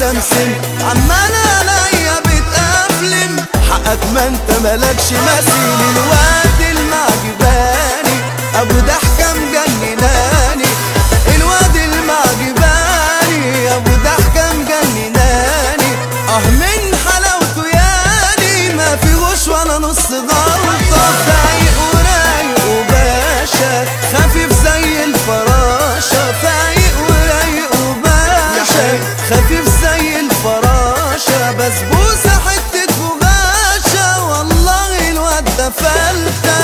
سمسم عمال عليا بتأفلم حقك ما انت ملكش مثيل الواد المعجباني ابو ضحكة مجنناني الواد المعجباني ابو ضحكة مجنناني اه من حلاوته ياني ما فيهوش ولا نص غلطة فايق ورايق وباشا خفيف زي الفراشة فايق ورايق وباشا خفيف زي الفراشة بسبوسة حتة بغاشة والله الواد ده فلتة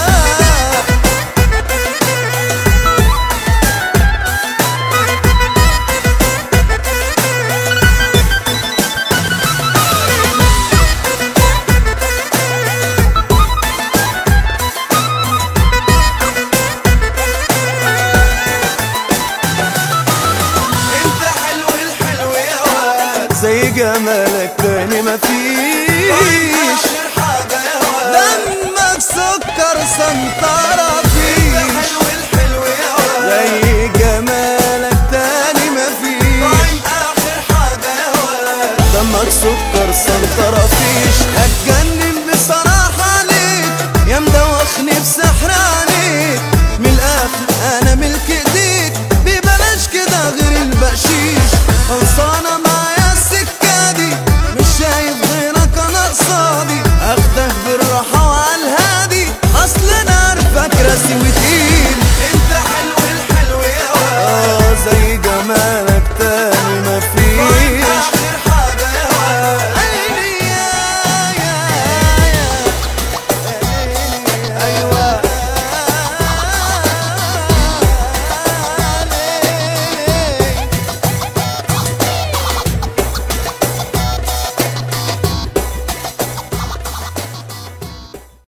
انت حلو الحلو يا واد زي جمالك تاني مفيش حاجة يا واد دمك سكر سنطرة فيش حلو الحلو يا واد زي جمالك تاني مفيش اخر حاجة يا واد دمك سكر سنطرة فيش هتجنن بصراحة